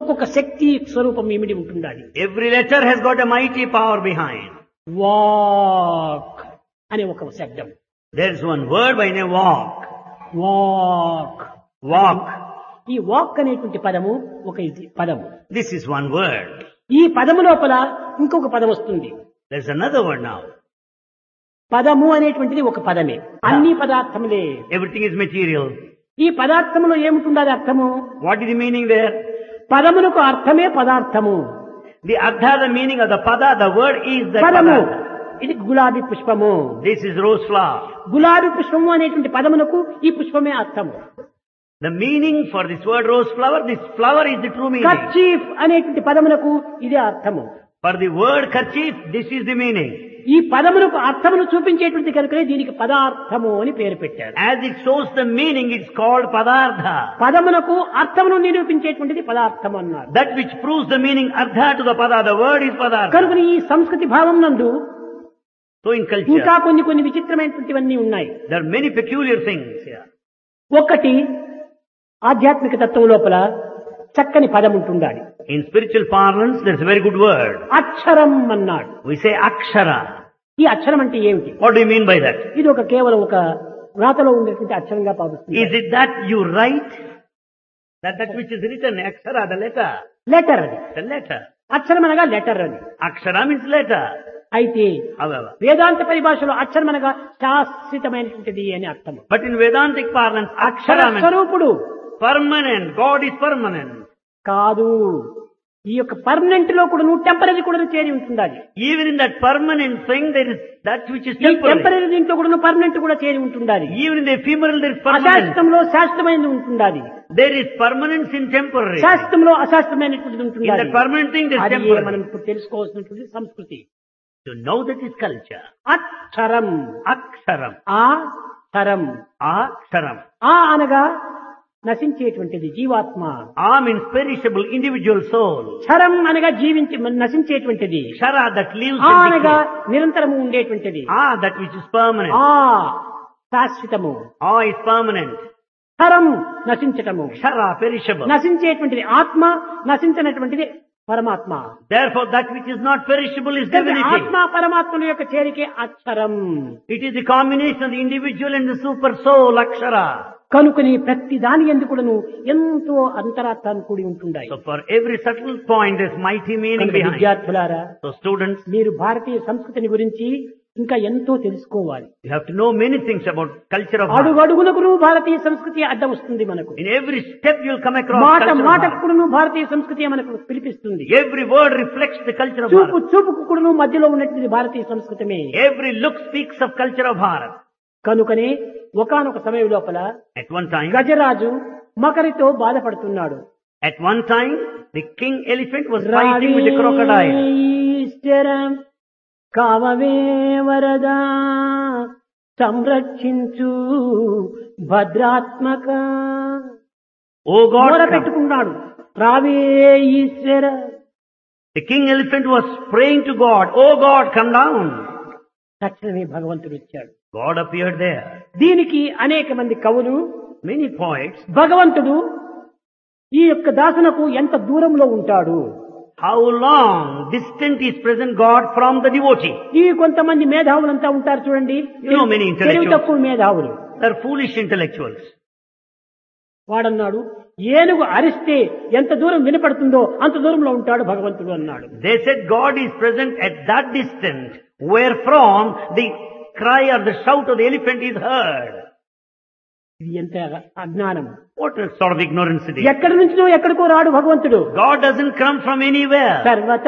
ఒక్కొక్క శక్తి స్వరూపం ఇమిడి ఉంటుండాలి Every letter has got a mighty power behind. Walk అనే ఒక శబ్దం There's one word by name walk. Walk Walk. ఈ వాక్ అనేటువంటి పదము ఒక ఇది పదము This is one word. ఈ పదము లోపల ఇంకొక పదం వస్తుంది There's another word now. పదము అనేటువంటిది ఒక పదమే అన్ని పదార్థములే Everything is material. ఈ పదార్థములో ఏముంటుండాలి అర్థము What is the meaning there? పదమునకు అర్థమే పదార్థము The ardha, the meaning of the pada, the word is the పదము pada. ఇది గులాబీ పుష్పము This is rose flower. గులాబీ పుష్పము అనేటువంటి పదమునకు ఈ పుష్పమే అర్థము The meaning for this word rose flower, this flower is the true meaning. Kerchief అనేటువంటి పదమునకు ఇదే అర్థము For the word kerchief, this is the meaning. ఈ పదమునకు అర్థమును చూపించేటువంటి కనుకనే దీనికి పదార్థము అని పేరు పెట్టారు As it shows the meaning, it's called padartha. పదమునకు అర్థమును నిరూపించేటువంటిది పదార్థం అన్నారు That which proves the meaning ardha to the pada, the word is padartha. కనుక ఈ సంస్కృతి భావం నందు So in culture, ఇంకా కొన్ని కొన్ని విచిత్రమైనటువంటివన్నీ ఉన్నాయి there are many peculiar things here. ఒకటి ఆధ్యాత్మిక తత్వం లోపల చక్కని పదం ఉంటుండాలి In spiritual parlance, there's a very good word. అక్షరం అన్నాడు We say akshara. ఈ అక్షరం అంటే ఏమిటి What do you mean by that? ఇది ఒక కేవలం ఒక రాతలో ఉండేటువంటి అక్షరంగా భావిస్తుంది Is it that you write? That that which is written, akshara, the letter. Letter అది The letter. అక్షరం అనగా లెటర్ అని Akshara means letter. అయితే However. వేదాంత పరిభాషలో అక్షరం అనగా శాశ్వతమైనటువంటిది అని అర్థం But in Vedantic parlance, Akshara akshara means స్వరూపుడు permanent. God is permanent. కాదు ఈ యొక్క పర్మనెంట్ లో కూడా నువ్వు టెంపరీ కూడా చేరి ఉంటుండాలి Even in that permanent thing, there is that which is ఈ temporary. టెంపరీ దీంట్లో కూడా నువ్వు పర్మనెంట్ కూడా చేరి ఉంటుండాలి Even in the ephemeral, there is permanent. అశాశ్వతంలో శాశ్వతమైనది ఉంటుండాలి There is permanence in temporary. శాశ్వతంలో అశాశ్వతమైనటువంటిది In ఉంటుండాలి that permanent thing, there is అది temporary. మనం ఇప్పుడు తెలుసుకోవాల్సినటువంటి సంస్కృతి To know that is culture. అక్షరం Aksharam. ఆ తరం Aksharam. ఆ అనగా నశించేటువంటిది జీవాత్మ A means perishable individual soul. క్షరం అనగా జీవించి నశించేటువంటిది Shara that lives ఆ and అనగా decays. నిరంతరము ఉండేటువంటిది Ah, that which is permanent. ఆ శాశ్వతము Ah is permanent. క్షరం నశించటము Shara, perishable. నశించేటువంటిది ఆత్మ నశించినటువంటిది పరమాత్మ Therefore, that which is not perishable is కనుక divinity. ఆత్మ పరమాత్మల యొక్క చేరికే అక్షరం It is the combination of the individual and the super soul, Akshara. కనుకని ప్రతి దాని ఎందుకును ఎంతో అంతరార్థాన్ని కూడి ఉంటుండాయి So for every subtle point, there's mighty meaning కనుక behind. విద్యార్థులారా So students, మీరు భారతీయ సంస్కృతిని గురించి ఇంకా ఎంతో తెలుసుకోవాలి you have to know many things about culture of heart. అడుగడుగునకును భారతీయ సంస్కృతి అడ్డ వస్తుంది మనకు In every step you'll come across మాట culture of మాటకు heart. కూడాను భారతీయ సంస్కృతి మనకు పిలిపిస్తుంది Every word reflects the culture of చూపు heart. చూపుకు కూడాను మధ్యలో ఉన్నటువంటి భారతీయ సంస్కృతమే Every look speaks of culture of heart. కనుకనే ఒకానొక సమయం లోపల At one time, గజరాజు మకరితో బాధపడుతున్నాడు at one time, the king elephant was fighting with the crocodile. రావీశ్వరం కామవే వరదా సంరక్షించు భద్రాత్మక Oh God, మొర come. పెట్టుకున్నాడు రావే ఈశ్వర The king elephant was praying to God, Oh God, come down. తక్షణమే భగవంతుడు వచ్చాడు God appeared there. దీనికి అనేక మంది కవులు Many poets, భగవంతుడు ఈ యొక్క దాసునకు ఎంత దూరంలో ఉంటాడు how long distant is present God from the devotee? ఈ కొంతమంది మేధావులంతా ఉంటారు చూడండి You know many intellectuals. తెలివి తక్కువ మేధావులు They're foolish intellectuals. వాడన్నాడు ఏనుగు అరిస్తే ఎంత దూరం వినపడుతుందో అంత దూరంలో ఉంటాడు భగవంతుడు అన్నాడు They said God is present at that distance wherefrom the cry or the shout of the elephant is heard. ఇది ఎంత అజ్ఞానం What a sort of ignorance it is. ఎక్కడి నుంచినో ఎక్కడికో రాడు భగవంతుడు God doesn't come from anywhere. సర్వత